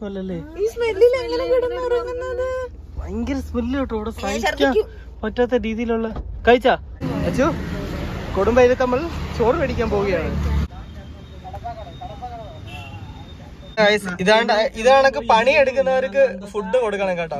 സ്മെല്ലല്ലേ ഈ സ്മെല്ലിൽ എങ്ങനെ കിടന്നുറങ്ങുന്നത് ഭയങ്കര സ്മെല്ല് കേട്ടോ ഇവിടെ സഹിക്കാൻ പറ്റാത്ത രീതിയിലുള്ള കഴിച്ചാ അച്ചു കൊടുമ്പ ഇത് നമ്മൾ ചോറ് മേടിക്കാൻ പോവുകയാണ് Guys, ഇതാണ്ട് ഇതാണൊക്കെ പണി എടുക്കുന്നവർക്ക് ഫുഡ് കൊടുക്കണം കേട്ടോ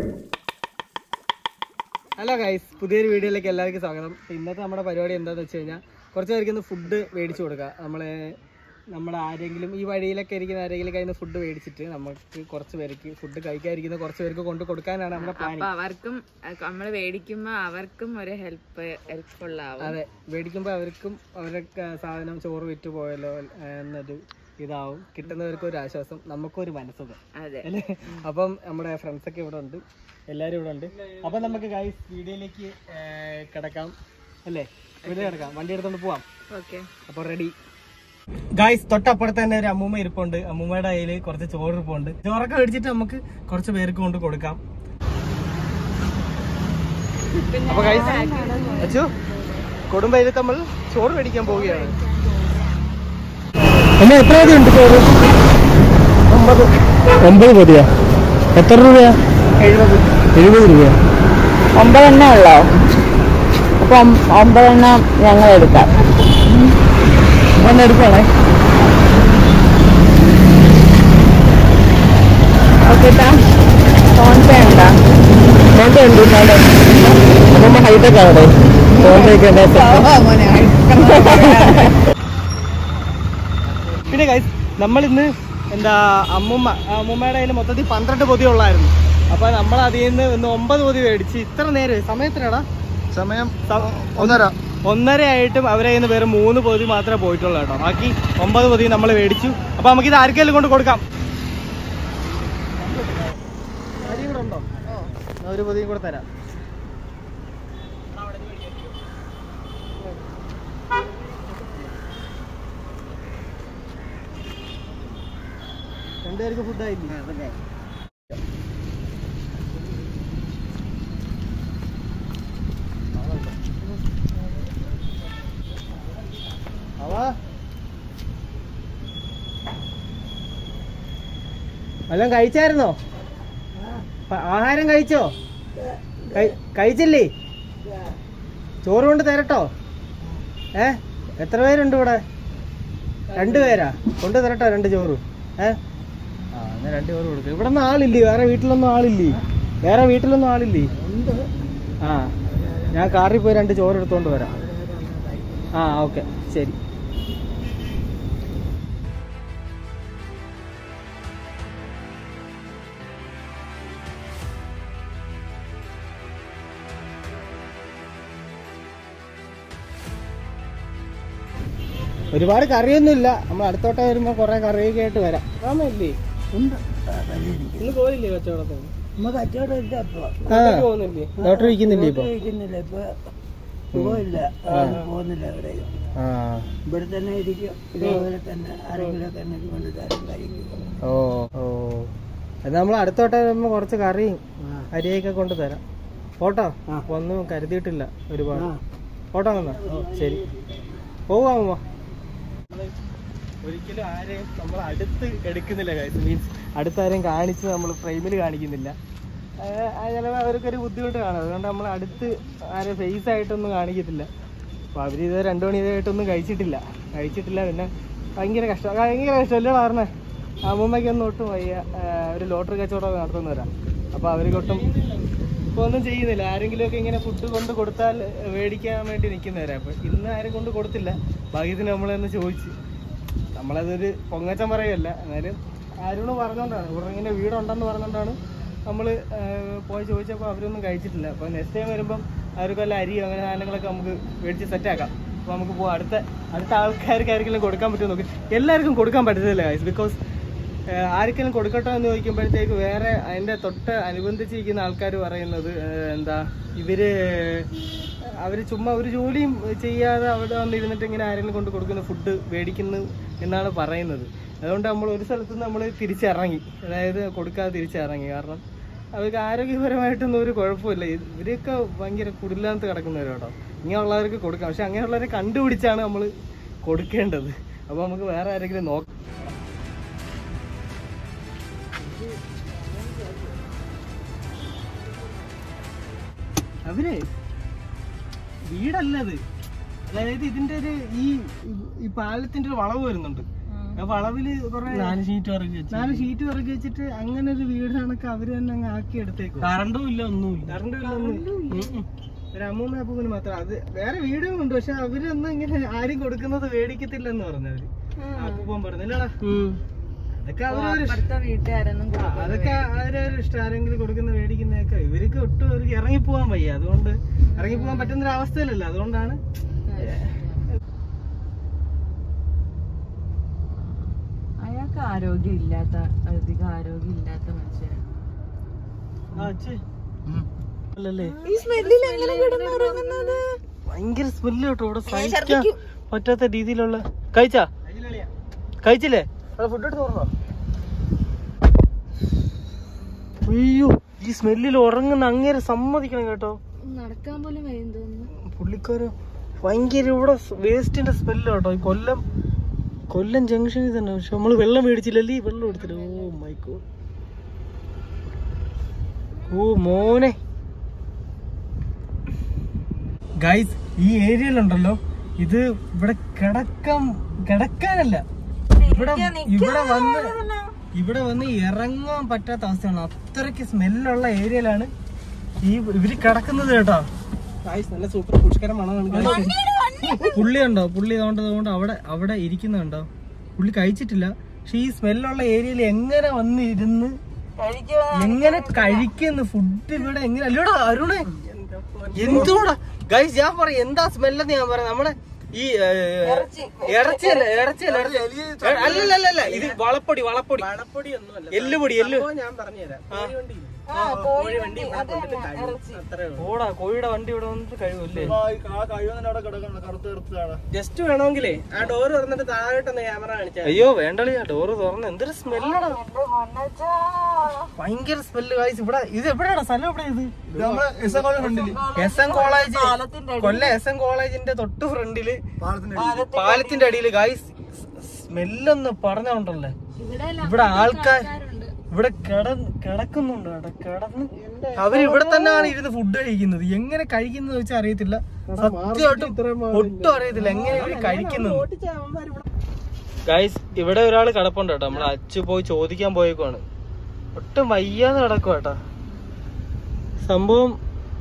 ഹലോ ഗൈസ് പുതിയൊരു വീഡിയോയിലേക്ക് എല്ലാവർക്കും സ്വാഗതം ഇപ്പൊ ഇന്നത്തെ നമ്മുടെ പരിപാടി എന്താന്ന് വെച്ച് കഴിഞ്ഞാൽ കുറച്ച് പേർക്ക് ഇന്ന് ഫുഡ് മേടിച്ചു കൊടുക്കുക നമ്മളെ നമ്മുടെ ആരെങ്കിലും ഈ വഴിയിലൊക്കെ ഇരിക്കുന്ന ആരെങ്കിലും കയ്യിൽ നിന്ന് ഫുഡ് മേടിച്ചിട്ട് നമുക്ക് കുറച്ച് പേർക്ക് ഫുഡ് കഴിക്കാതിരിക്കുന്ന കുറച്ച് പേർക്ക് കൊണ്ട് കൊടുക്കാനാണ് നമ്മുടെ പ്ലാൻ അപ്പൊ അവർക്കും നമ്മൾ മേടിക്കുമ്പോ അവർക്കും ഒരു ഹെൽപ്പ് ഹെൽപ്ഫുൾ ആവും അതെ മേടിക്കുമ്പോൾ അവർക്കും അവരൊക്കെ സാധനം ചോറ് വിറ്റ് പോയല്ലോ എന്നൊരു ഇതാവും കിട്ടുന്നവർക്ക് ഒരു ആശ്വാസം നമുക്കും ഒരു മനസ്സുഖം അതെ അല്ലേ അപ്പം നമ്മുടെ ഫ്രണ്ട്സ് ഒക്കെ ഇവിടെ ഉണ്ട് എല്ലാവരും ഇവിടെ ഉണ്ട് അപ്പം നമുക്ക് ഗൈസ് വീഡിയോയിലേക്ക് കിടക്കാം അല്ലേ വീഡിയോ കിടക്കാം വണ്ടി എടുത്തോണ്ട് പോവാം ഓക്കെ അപ്പോൾ റെഡി ഗായ്സ് തൊട്ടപ്പുറത്ത് തന്നെ ഒരു അമ്മൂമ്മ ഇരിപ്പുണ്ട് അമ്മൂമ്മയുടെ കയ്യിൽ കുറച്ച് ചോറ് ഇരിപ്പുണ്ട് ചോറൊക്കെ മേടിച്ചിട്ട് നമുക്ക് കുറച്ച് പേർക്ക് കൊണ്ട് കൊടുക്കാം അപ്പൊ ഗായ്സ് അച്ചു കൊടുമ്പ ഇത് നമ്മൾ ചോറ് മേടിക്കാൻ പോവുകയാണ് എന്നെ എത്ര മതി ഉണ്ട് ചോറ് ഒമ്പത് ഒമ്പത് മതിയാ എത്ര രൂപയാ എഴുപത് എഴുപത് രൂപയാ ഒമ്പതെണ്ണ ഉള്ളോ അപ്പൊ ഒമ്പതെണ്ണം ഞങ്ങൾ എടുക്കാം ഒന്ന് എടുക്കണേ ഓക്കെ ഫോൺ പേ ഉണ്ടോ ഫോൺപേ ഉണ്ട് നാളെ അമ്മ ഹൈടെക് ആണോ ഫോൺപേ ഒക്കെ പിന്നെ ഗൈസ് നമ്മൾ ഇന്ന് എന്താ അമ്മുമ്മ ആ അമ്മുമ്മയുടെ കയ്യിൽ മൊത്തത്തിൽ പന്ത്രണ്ട് പൊതി ഉള്ളായിരുന്നു അപ്പൊ നമ്മൾ അതിൽ നിന്ന് ഇന്ന് ഒമ്പത് പൊതി മേടിച്ച് ഇത്ര നേരം സമയത്തിനാടാ സമയം സ- ഒന്നര ഒന്നര ആയിട്ടും അവരെ കയ്യിൽ നിന്ന് വെറും മൂന്ന് പൊതി മാത്രമേ പോയിട്ടുള്ളൂ കേട്ടോ ബാക്കി ഒമ്പത് പൊതി നമ്മൾ മേടിച്ചു അപ്പൊ നമുക്ക് ഇത് ആർക്കെങ്കിലും കൊണ്ട് കൊടുക്കാം അരി ഇവിടെ ഉണ്ടോ എന്നാ ഒരു പൊതിയും കൂടെ തരാം രണ്ടുപേർക്ക് ഫുഡ് ആയില്ലേ അവ വല്ലതും കഴിച്ചായിരുന്നോ പ- ആഹാരം കഴിച്ചോ കഴി- കഴിച്ചില്ലേ ചോറ് കൊണ്ട് തരട്ടോ ഏ എത്ര പേരുണ്ട് ഇവിടെ രണ്ട് പേരാ കൊണ്ട് തരട്ടോ രണ്ട് ചോറ് ഏ ആ എന്നാ രണ്ട് ചോറ് കൊടുക്കും ഇവിടെ ഒന്നും ആളില്ലേ വേറെ വീട്ടിലൊന്നും ആളില്ലേ വേറെ വീട്ടിലൊന്നും ആളില്ലേ ആ ഞാൻ കാറിൽ പോയി രണ്ട് ചോറ് എടുത്തോണ്ട് വരാം ആ ഓക്കെ ശരി ഒരുപാട് കറിയൊന്നുമില്ല നമ്മൾ അടുത്തോട്ട് വരുമ്പോ കൊറേ കറിയൊക്കെ ആയിട്ട് വരാം ആമല്ലേ ഇന്ന് പോയില്ലേ കച്ചവടത്തിന് ആ പോകുന്നില്ലേ ഡോക്ടർ ഇരിക്കുന്നില്ലേ ഇപ്പൊ ആ. ആ ഇവിടെ തന്നെ ഇരിക്കും ഇതേപോലെ തന്നെ ആരെങ്കിലും തന്നെ കൊണ്ട് തരും കഴിക്കും ഓ ഓ അത് നമ്മൾ അടുത്തോട്ട് വരുമ്പോ കുറച്ച് കറിയും അരിയൊക്കെ കൊണ്ട് തരാം ഓട്ടോ ഒന്നും കരുതിയിട്ടില്ല ഒരുപാട് ഓട്ടോ വന്നാ ശരി പോവാമോ ഒരിക്കലും ആരെയും നമ്മൾ അടുത്ത് എടുക്കുന്നില്ല കാര്യം മീൻസ് അടുത്താരെയും കാണിച്ച് നമ്മൾ ഫ്രെയിമിൽ കാണിക്കുന്നില്ല ചിലപ്പോൾ അവർക്കൊരു ബുദ്ധിമുട്ട് കാണും അതുകൊണ്ട് നമ്മൾ അടുത്ത് ആരെ ഫേസ് ആയിട്ടൊന്നും കാണിക്കത്തില്ല അപ്പോൾ അവർ ഇത് രണ്ടു മണി ഇതായിട്ടൊന്നും കഴിച്ചിട്ടില്ല കഴിച്ചിട്ടില്ല പിന്നെ ഭയങ്കര കഷ്ടം ഭയങ്കര കഷ്ടമല്ലേ പറഞ്ഞേ അമ്മൂമ്മയ്ക്കൊന്നും ഒട്ടും വയ്യ ആ, ഒരു ലോട്ടറി കച്ചവടം നടത്തുന്നവരാ അപ്പോൾ അവർക്കൊട്ടും ഇപ്പോൾ ഒന്നും ചെയ്യുന്നില്ല ആരെങ്കിലുമൊക്കെ ഇങ്ങനെ ഫുഡ് കൊണ്ട് കൊടുത്താൽ മേടിക്കാൻ വേണ്ടി നിൽക്കുന്നവരാ അപ്പോൾ ഇന്ന് ആരും കൊണ്ട് കൊടുത്തില്ല ഭാഗ്യത്തിന് നമ്മളെന്ന് ചോദിച്ച് നമ്മളതൊരു പൊങ്ങച്ചം പറയുമല്ല എന്നാലും ആരോട് പറഞ്ഞോണ്ടാണ് ഇവിടെ ഇങ്ങനെ വീടുണ്ടെന്ന് പറഞ്ഞോണ്ടാണ് നമ്മൾ പോയി ചോദിച്ചപ്പോൾ അവരൊന്നും കഴിച്ചിട്ടില്ല അപ്പോൾ നെക്സ്റ്റ് ടൈം വരുമ്പം അവർക്ക് വല്ല അരി അങ്ങനെ സാധനങ്ങളൊക്കെ നമുക്ക് മേടിച്ച് സെറ്റാക്കാം അപ്പോൾ നമുക്ക് പോവാം അടുത്ത അടുത്ത ആൾക്കാർക്ക് ആർക്കെങ്കിലും കൊടുക്കാൻ പറ്റുമോ നോക്കി എല്ലാവർക്കും കൊടുക്കാൻ പറ്റത്തില്ല ഗൈസ് ബിക്കോസ് ആർക്കെങ്കിലും കൊടുക്കട്ടോ എന്ന് ചോദിക്കുമ്പോഴത്തേക്ക് വേറെ അതിൻ്റെ തൊട്ട് അനുബന്ധിച്ചിരിക്കുന്ന ആൾക്കാർ പറയുന്നത് ഏഹ്, എന്താ ഇവര് അവർ ചുമ്മാ ഒരു ജോലിയും ചെയ്യാതെ അവിടെ വന്നിരുന്നിട്ട് ഇങ്ങനെ ആരെങ്കിലും കൊണ്ട് കൊടുക്കുന്ന ഫുഡ് മേടിക്കുന്നു എന്നാണ് പറയുന്നത് അതുകൊണ്ട് നമ്മൾ ഒരു സ്ഥലത്ത് നിന്ന് നമ്മൾ തിരിച്ചിറങ്ങി അതായത് കൊടുക്കാതെ തിരിച്ചിറങ്ങി കാരണം അവർക്ക് ആരോഗ്യപരമായിട്ടൊന്നും ഒരു കുഴപ്പമില്ല ഇവരൊക്കെ ഭയങ്കര കുടില്ലാത്ത കിടക്കുന്നവർ കേട്ടോ ഇങ്ങനെയുള്ളവർക്ക് കൊടുക്കാം പക്ഷെ അങ്ങനെയുള്ളവരെ കണ്ടുപിടിച്ചാണ് നമ്മൾ കൊടുക്കേണ്ടത് അപ്പോൾ നമുക്ക് വേറെ ആരെങ്കിലും നോക്കാം അവര് വീടല്ലത് അതായത് ഇതിന്റെ ഒരു ഈ ഈ പാലത്തിന്റെ ഒരു വളവ് വരുന്നുണ്ട് ആ വളവില് കുറെ നാല് ഷീറ്റ് ഇറക്കി നാല് ഷീറ്റ് ഇറക്കി വെച്ചിട്ട് അങ്ങനെ ഒരു വീട് കണക്ക് അവര് തന്നെ അങ്ങ് ആക്കി എടുത്തേക്കും കറണ്ടും ഇല്ല ഒന്നുമില്ല കറണ്ടും ഇല്ല ഒന്നും ഒരു അമ്മൂമ്മ അപ്പൂപ്പന് മാത്രം അത് വേറെ വീടുകളുണ്ട് പക്ഷെ അവരൊന്നും ഇങ്ങനെ ആരും കൊടുക്കുന്നത് മേടിക്കത്തില്ലെന്ന് പറഞ്ഞവര് അപ്പൂപ്പൻ പറഞ്ഞില്ലടാ അതൊക്കെ അവരൊരു അപ്പുറത്തെ വീട്ടുകാരൊന്നും ആ, അതൊക്കെ അവരൊരു ഇഷ്ടം ആരെങ്കിലും കൊടുക്കുന്ന മേടിക്കുന്നതൊക്കെ ഇവർക്ക് ഒട്ടും അവർക്ക് ഇറങ്ങിപ്പോവാൻ വയ്യ അതുകൊണ്ട് ഇറങ്ങിപ്പോവാൻ പറ്റുന്ന ഒരു അവസ്ഥയിലല്ല അതുകൊണ്ടാണ് അയാൾക്ക് ആരോഗ്യം ഇല്ലാത്ത അധികം ആരോഗ്യം ഇല്ലാത്ത മനുഷ്യനാണ് അല്ലല്ലേ ഈ സ്മെല്ലിൽ എങ്ങനെ കിടന്നുറങ്ങുന്നത് ഭയങ്കര സ്മെല്ല് കേട്ടോ ഇവിടെ സഹിക്കാൻ പറ്റാത്ത രീതിയിലുള്ള കഴിച്ചാ കഴിച്ചില്ലേ ഫുഡ് എടുത്ത് തുറന്നോ അയ്യോ ഈ സ്മെല്ലിൽ ഉറങ്ങുന്ന അങ്ങേരെ സമ്മതിക്കണം കേട്ടോ നടക്കാൻ പോലും വയ്യും തോന്നുന്നു പുള്ളിക്കാരൻ ഭയങ്കര ഇവിടെ വേസ്റ്റിന്റെ സ്മെല്ല് കേട്ടോ ഈ കൊല്ലം കൊല്ലം ജംഗ്ഷനിൽ തന്നെ പക്ഷെ നമ്മള് വെള്ളം മേടിച്ചില്ലല്ലേ ഈ വെള്ളം എടുത്തില്ല ഓ മൈ ഗോഡ് ഓ മോനെ ഗൈസ് ഈ ഏരിയയിലുണ്ടല്ലോ ഇത് ഇവിടെ കിടക്കാൻ കിടക്കാനല്ല ഇവിടെ ഇവിടെ വന്ന് ഇവിടെ വന്ന് ഇറങ്ങാൻ പറ്റാത്ത അവസ്ഥയാണ് അത്രയ്ക്ക് സ്മെല്ലുള്ള ഏരിയയിലാണ് ഈ ഇവര് കിടക്കുന്നത് കേട്ടോ ഗൈസ് നല്ല സൂപ്പർ പുഷ്കരം മണമാണ് പുള്ളി ഉണ്ടോ പുള്ളി അതുകൊണ്ട് അതുകൊണ്ട് അവിടെ അവിടെ ഇരിക്കുന്നുണ്ടോ പുള്ളി കഴിച്ചിട്ടില്ല പക്ഷെ ഈ സ്മെല്ലുള്ള ഏരിയയിൽ എങ്ങനെ വന്ന് ഇരുന്ന് എങ്ങനെ കഴിക്കുന്നു ഫുഡ് ഇവിടെ എങ്ങനെ അല്ലടാ അരുണേ എന്തോടാ ഗൈസ് ഞാൻ പറയാം എന്താ സ്മെല്ലെന്ന് ഞാൻ പറയാം നമ്മുടെ ഈ ഏ, ഇറച്ചിയല്ല ഇറച്ചിയല്ല ഇറച്ചി അല്ലല്ല ഇത് വളപ്പൊടി വളപ്പൊടി വളപ്പൊടി ഒന്നുമല്ല എല്ലുപൊടി എല്ലു ഞാൻ പറഞ്ഞുതരാം ഓടാ കോഴിയുടെ വണ്ടി ഇവിടെ വന്നിട്ട് കഴിവല്ലേ ജസ്റ്റ് വേണമെങ്കിലേ ആ ഡോർ തുറന്നിട്ട് താഴോട്ടൊന്ന് ക്യാമറ കാണിച്ചാൽ അയ്യോ വേണ്ടളി ആ ഡോറ് തുറന്ന് എന്തൊരു സ്മെല്ലാണ് ഭയങ്കര സ്മെല്ല് കാഴ്ച ഇവിടെ ഇത് എവിടെയാണ് സ്ഥലം എവിടെ ഇത് എസ് എൻ കോളേജ് കൊല്ല എസ് എൻ കോളേജിന്റെ തൊട്ട് ഫ്രണ്ടില് പാലത്തിന്റെ അടിയില് ഗായ്സ് സ്മെല്ലൊന്ന് പറഞ്ഞോണ്ടല്ലേ ഇവിടെ ആൾക്കാർ ഇവിടെ കിട കിടക്കുന്നുണ്ട് കേട്ടോ കിടന്ന് അവര് ഇവിടെ തന്നെയാണ് ഇരുന്ന് ഫുഡ് കഴിക്കുന്നത് എങ്ങനെ കഴിക്കുന്നത് വെച്ചാൽ അറിയത്തില്ല സത്യമായിട്ടും ഒട്ടും അറിയത്തില്ല എങ്ങനെ ഇവര് കഴിക്കുന്നത് ഗൈസ് ഇവിടെ ഒരാൾ കിടപ്പുണ്ട് കേട്ടോ നമ്മളെ അച്ചു പോയി ചോദിക്കാൻ പോയേക്കുവാണ് ഒട്ടും വയ്യാതെ കിടക്കും കേട്ടോ സംഭവം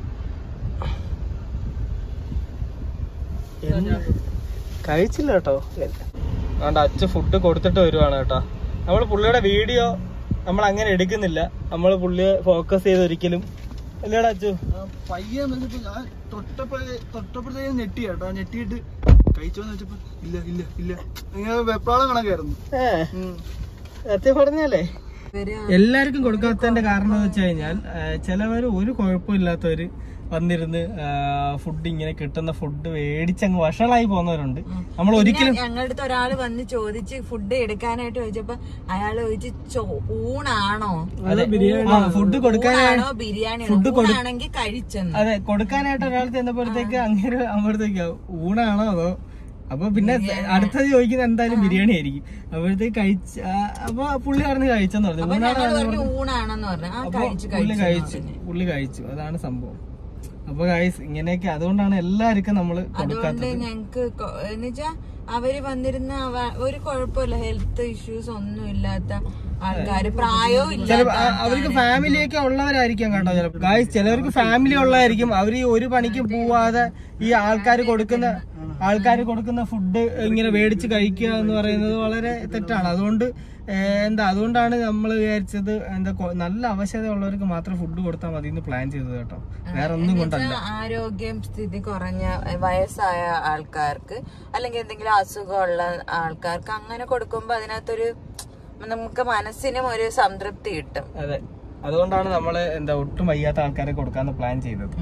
എന്ത്? കഴിച്ചില്ല കേട്ടോ അതുകൊണ്ട് അച്ഛ ഫുഡ് കൊടുത്തിട്ട് വരുവാണ് കേട്ടോ നമ്മൾ പുള്ളിയുടെ വീഡിയോ നമ്മൾ അങ്ങനെ എടുക്കുന്നില്ല നമ്മൾ പുള്ളിയെ ഫോക്കസ് ചെയ്ത് ഒരിക്കലും അല്ലേടാ അച്ചു പയ്യെ വന്നിട്ട് ഞാൻ തൊട്ടപ്പോ തൊട്ടപ്പോഴത്തേക്ക് ഞെട്ടി കേട്ടോ ഞെട്ടിയിട്ട് കഴിച്ചോന്ന് വെച്ചപ്പോ ഇല്ല ഇല്ല ഇല്ല ഇങ്ങനെ വെപ്രാളം കണക്കായിരുന്നു ഏ സത്യം പറഞ്ഞാലേ എല്ലാവർക്കും കൊടുക്കാത്തതിന്റെ കാരണം എന്ന് വെച്ച് കഴിഞ്ഞാൽ ചിലവര് ഒരു കുഴപ്പമില്ലാത്തവര് വന്നിരുന്ന് ഫുഡ് ഇങ്ങനെ കിട്ടുന്ന ഫുഡ് മേടിച്ചങ്ങ് വഷളായി പോകുന്നവരുണ്ട് നമ്മൾ ഒരിക്കലും ഞങ്ങളുടെ അടുത്ത് ഒരാള് വന്ന് ചോദിച്ച് ഫുഡ് എടുക്കാനായിട്ട് ചോദിച്ചപ്പോ അയാള് ചോദിച്ച് "ചോ- ഊണാണോ ഫുഡ് കൊടുക്കാനായി ഊണാണോ ബിരിയാണി ഫുഡ് കൊടു- ഊണാണെങ്കിൽ കഴിച്ചെന്ന് അതെ കൊടുക്കാനായിട്ട് ഒരാൾ ചെന്നപ്പോഴത്തേക്ക് അങ്ങനെ അവിടത്തേക്ക് ഊണാണോ അതോ അപ്പൊ പിന്നെ അടുത്തത് ചോദിക്കുന്നത് എന്തായാലും ബിരിയാണി ആയിരിക്കും അപ്പോഴത്തേക്ക് കഴിച്ച ആ, അപ്പൊ പുള്ളി പറഞ്ഞ് കഴിച്ചെന്ന് പറഞ്ഞു ഊണാണോ ഞങ്ങൾ എന്ന് പറഞ്ഞു പറഞ്ഞു. ഊണാണെന്ന് പറഞ്ഞു ആ അപ്പൊ കഴിച്ചു പുള്ളി കഴിച്ചു കഴിച്ചു പുള്ളി കഴിച്ചു അതാണ് സംഭവം അപ്പൊ ഗൈസ് ഇങ്ങനെയൊക്കെ അതുകൊണ്ടാണ് എല്ലാവർക്കും നമ്മള് അതുകൊണ്ട് കൊടുക്കാത്തത് ഞങ്ങക്ക് കൊ- എന്നുവെച്ചാ അവര് വന്നിരുന്ന അവ- ഒരു കുഴപ്പമില്ല ഹെൽത്ത് ഇഷ്യൂസ് ഒന്നും ഇല്ലാത്ത ആൾക്കാര് പ്രായവും ഇല്ല ചിലപ്പോ ആ- അവർക്ക് ഫാമിലിയൊക്കെ ഉള്ളവരായിരിക്കും കേട്ടോ ചിലപ്പോ ഗായ്സ് ചിലവർക്ക് ഫാമിലി ഉള്ളതായിരിക്കും അവര് ഈ ഒരു പണിക്ക് പോവാതെ ഈ ആൾക്കാർ കൊടുക്കുന്ന ആൾക്കാർ കൊടുക്കുന്ന ഫുഡ് ഇങ്ങനെ മേടിച്ച് കഴിക്കുക എന്ന് പറയുന്നത് വളരെ തെറ്റാണ് അതുകൊണ്ട് ഏഹ്, എന്താ അതുകൊണ്ടാണ് നമ്മൾ വിചാരിച്ചത് എന്താ കൊ- നല്ല അവശത ഉള്ളവർക്ക് മാത്രം ഫുഡ് കൊടുത്താൽ മതി എന്ന് പ്ലാൻ ചെയ്തത് കേട്ടോ വേറെ ഒന്നും കൊണ്ടല്ല ആരോഗ്യം സ്ഥിതി കുറഞ്ഞ വയസ്സായ ആൾക്കാർക്ക് അല്ലെങ്കിൽ എന്തെങ്കിലും അസുഖമുള്ള ആൾക്കാർക്ക് അങ്ങനെ കൊടുക്കുമ്പോ അതിനകത്തൊരു നമുക്ക് മനസ്സിനും ഒരു സംതൃപ്തി കിട്ടും അതെ അതുകൊണ്ടാണ് നമ്മള് എന്താ ഒട്ടും വയ്യാത്ത ആൾക്കാരെ കൊടുക്കാന്ന് പ്ലാൻ ചെയ്തത്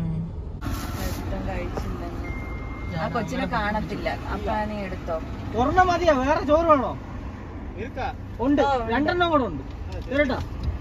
ആ കൊച്ചിനെ കാണത്തില്ല അപ്പൊ നീ എടുത്തോ ഒരെണ്ണം മതിയാ വേറെ ചോറ് വേണോ ഉണ്ട് രണ്ടെണ്ണം കൂടെ ഉണ്ട് കേട്ടോ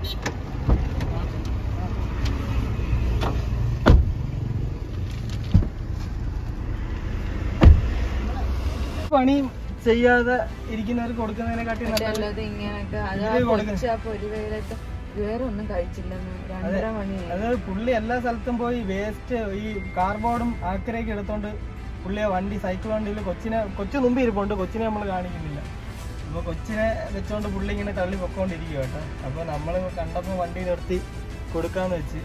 പണി ചെയ്യാതെ ഇരിക്കുന്നവർക്ക് കൊടുക്കുന്നതിനെക്കാട്ടി നല്ലത് അല്ലാതെ ഇങ്ങനെയൊക്കെ അത് ആ ഇതില് കൊടുക്കണം. കൊച്ചു ആ പൊരിവെയിലത്ത് ഇതുവരെ ഒന്നും കഴിച്ചില്ലെന്ന് രണ്ടര മണി അത് പുള്ളി എല്ലാ സ്ഥലത്തും പോയി വേസ്റ്റ് ഈ കാർബോർഡും ആക്കരയൊക്കെ എടുത്തോണ്ട് പുള്ളി ആ വണ്ടി സൈക്കിൾ വണ്ടിയിൽ കൊച്ചിനെ കൊച്ചു മുമ്പ് ഇരിപ്പുണ്ട് കൊച്ചിനെ നമ്മൾ കാണിക്കുന്നില്ല അപ്പൊ കൊച്ചിനെ വെച്ചോണ്ട് പുള്ളി ഇങ്ങനെ തള്ളി പൊക്കോണ്ടിരിക്കുക കേട്ടോ അപ്പൊ നമ്മൾ കണ്ടപ്പോ വണ്ടി നിർത്തി കൊടുക്കാന്ന് വെച്ച്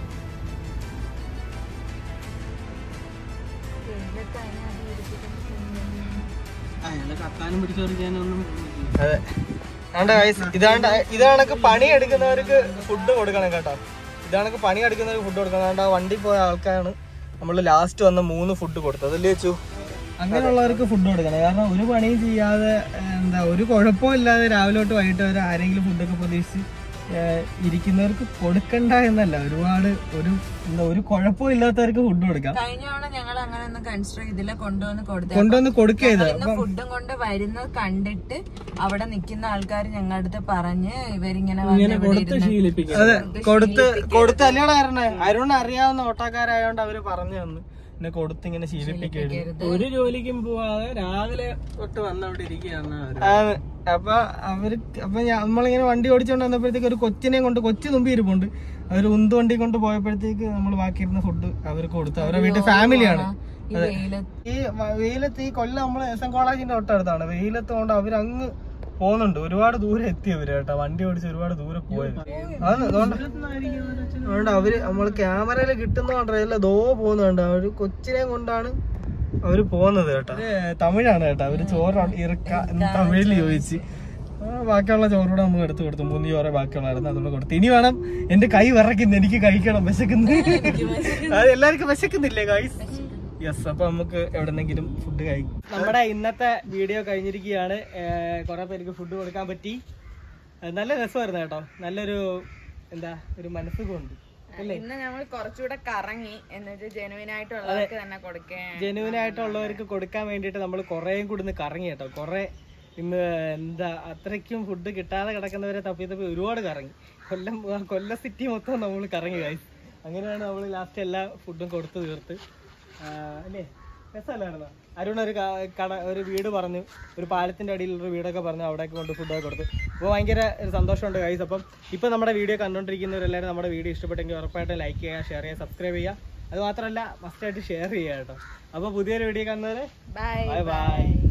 കത്താനും പിടിച്ചു പറിക്കാനൊന്നും അതെ ആണ്ട guys, ഇതാണ്ട് ഇതാണക്ക് പണി എടുക്കുന്നവർക്ക് ഫുഡ് കൊടുക്കണം കേട്ടോ ഇതാണക്ക് പണി എടുക്കുന്നവർക്ക് ഫുഡ് കൊടുക്കണം അതുകൊണ്ട് ആ വണ്ടി പോയ ആൾക്കാരാണ് നമ്മൾ ലാസ്റ്റ് വന്ന മൂന്ന് ഫുഡ് കൊടുത്തത് അല്ലേ വെച്ചു അങ്ങനെയുള്ളവർക്ക് ഫുഡ് കൊടുക്കണം കാരണം ഒരു പണിയും ചെയ്യാതെ ഏഹ്, എന്താ ഒരു കുഴപ്പവും ഇല്ലാതെ രാവിലെ തൊട്ട് വൈകിട്ട് വരെ ആരെങ്കിലും ഫുഡൊക്കെ പ്രതീക്ഷിച്ച് ഏഹ്, ഇരിക്കുന്നവർക്ക് കൊടുക്കണ്ട എന്നല്ല ഒരുപാട് ഒരു എന്താ ഒരു കുഴപ്പവും ഇല്ലാത്തവർക്ക് ഫുഡ് കൊടുക്കാം കഴിഞ്ഞ തവണ ഞങ്ങൾ അങ്ങനെ ഒന്നും കൺസിഡർ ചെയ്തില്ല കൊണ്ടുവന്ന് കൊടുത്തത് കൊണ്ടുവന്ന് കൊടുക്കരുത് ഇന്ന് ഫുഡും കൊണ്ട് വരുന്നത് കണ്ടിട്ട് അവിടെ നിൽക്കുന്ന ആൾക്കാർ ഞങ്ങളുടെ അടുത്ത് പറഞ്ഞ് ഇവരിങ്ങനെ വന്ന് ഇവിടെ ഇരുന്ന് അതെ കൊടുത്ത് കൊടുത്ത് അല്ലടാ അരുണ അരുൺ അറിയാവുന്ന ഓട്ടക്കാരായോണ്ട് അവര് പറഞ്ഞു തന്നു എന്നെ കൊടുത്ത് ഇങ്ങനെ ശീലിപ്പിക്കരുത് ഒരു ജോലിക്കും പോവാതെ രാവിലെ തൊട്ട് വന്ന് അവിടെ ഇരിക്കുകയാണ് ആണ്. അപ്പൊ അവര് അപ്പൊ ഞാൻ- നമ്മളിങ്ങനെ വണ്ടി ഓടിച്ചോണ്ട് വന്നപ്പോഴത്തേക്ക് ഒരു കൊച്ചിനെ കൊണ്ട് കൊച്ചു തുമ്പി ഇരിപ്പുണ്ട് അവര് ഉന്ത് വണ്ടി കൊണ്ട് പോയപ്പോഴത്തേക്ക് നമ്മൾ ബാക്കിയിരുന്ന ഫുഡ് അവർക്ക് കൊടുത്തു അവരുടെ വീട്ടിൽ ഫാമിലിയാണ് ഈ വെയിലത്ത് ഈ വ- വെയിലത്ത് ഈ കൊല്ലം നമ്മള് എസ് എൻ കോളേജിന്റെ തൊട്ടടുത്താണ് വെയിലത്ത് കൊണ്ട് അവര് അങ്ങ് പോകുന്നുണ്ട് ഒരുപാട് ദൂരം എത്തിയവര് കേട്ടോ വണ്ടി ഓടിച്ച് ഒരുപാട് ദൂരെ പോയത് അതാണ് അതുകൊണ്ട് അതുകൊണ്ട് അവര് നമ്മള് ക്യാമറയിൽ കിട്ടുന്നോണ്ടല്ല ദോ പോകുന്നുണ്ട് അവര് കൊച്ചിനെ കൊണ്ടാണ് അവര് പോകുന്നത് കേട്ടോ ഇത് തമിഴാണ് കേട്ടോ അവര് ചോറ് ഇറക്ക എന്ന് തമിഴിൽ ചോദിച്ച് ആ, ബാക്കിയുള്ള ചോറൂടെ നമ്മൾ എടുത്തു കൊടുത്തു മൂന്ന് ചോറേ ബാക്കിയുള്ളായിരുന്നു അതുകൊണ്ട് കൊടുത്തു ഇനി വേണം എന്റെ കൈ വിറക്കുന്നു എനിക്ക് കഴിക്കണം വിശക്കുന്നു അത് എല്ലാവർക്കും വിശക്കുന്നില്ലേ കൈസ് യെസ് അപ്പൊ നമുക്ക് എവിടെന്നെങ്കിലും ഫുഡ് കഴിക്കും നമ്മുടെ ഇന്നത്തെ വീഡിയോ കഴിഞ്ഞിരിക്കുകയാണ് കുറെ പേർക്ക് ഫുഡ് കൊടുക്കാൻ പറ്റി ഏഹ് നല്ല രസമായിരുന്നു കേട്ടോ നല്ലൊരു എന്താ ഒരു മനസ്സുകൊണ്ട് അല്ലേ ഇന്ന് ഞങ്ങൾ കുറച്ചുകൂടെ കറങ്ങി എന്ന് വെച്ചാൽ ജെനുവിൻ ആയിട്ടുള്ളവർക്ക് തന്നെ കൊടുക്കാൻ ജെനുവിൻ ആയിട്ടുള്ളവർക്ക് കൊടുക്കാൻ വേണ്ടിയിട്ട് നമ്മൾ കുറേയും കൂടി ഇന്ന് കറങ്ങി കേട്ടോ കുറേ ഇന്ന് എന്താ അത്രയ്ക്കും ഫുഡ് കിട്ടാതെ കിടക്കുന്നവരെ തപ്പി തപ്പി ഒരുപാട് കറങ്ങി കൊല്ലം ആ കൊല്ലം സിറ്റി മൊത്തം നമ്മൾ കറങ്ങി guys. അങ്ങനെയാണ് നമ്മൾ ലാസ്റ്റ് എല്ലാ ഫുഡും കൊടുത്തു തീർത്ത് ആ, അല്ലേ രസമല്ലായിരുന്നോ അരുൺ ഒരു ക- കട ഒരു വീട് പറഞ്ഞു ഒരു പാലത്തിന്റെ അടിയിലുള്ള ഒരു വീടൊക്കെ പറഞ്ഞു അവിടേക്ക് കൊണ്ട് ഫുഡൊക്കെ കൊടുത്തു അപ്പോൾ ഭയങ്കര ഒരു സന്തോഷമുണ്ട് ഗൈസ് അപ്പം ഇപ്പം നമ്മുടെ വീഡിയോ കണ്ടുകൊണ്ടിരിക്കുന്നവരെല്ലാവരും നമ്മുടെ വീഡിയോ ഇഷ്ടപ്പെട്ടെങ്കിൽ ഉറപ്പായിട്ടും ലൈക്ക് ചെയ്യുക ഷെയർ ചെയ്യുക സബ്സ്ക്രൈബ് ചെയ്യുക അത് മാത്രമല്ല മസ്റ്റായിട്ട് ഷെയർ ചെയ്യുക കേട്ടോ അപ്പോൾ പുതിയൊരു വീഡിയോ കാണുന്നവരെ ബൈ ബൈ ബൈ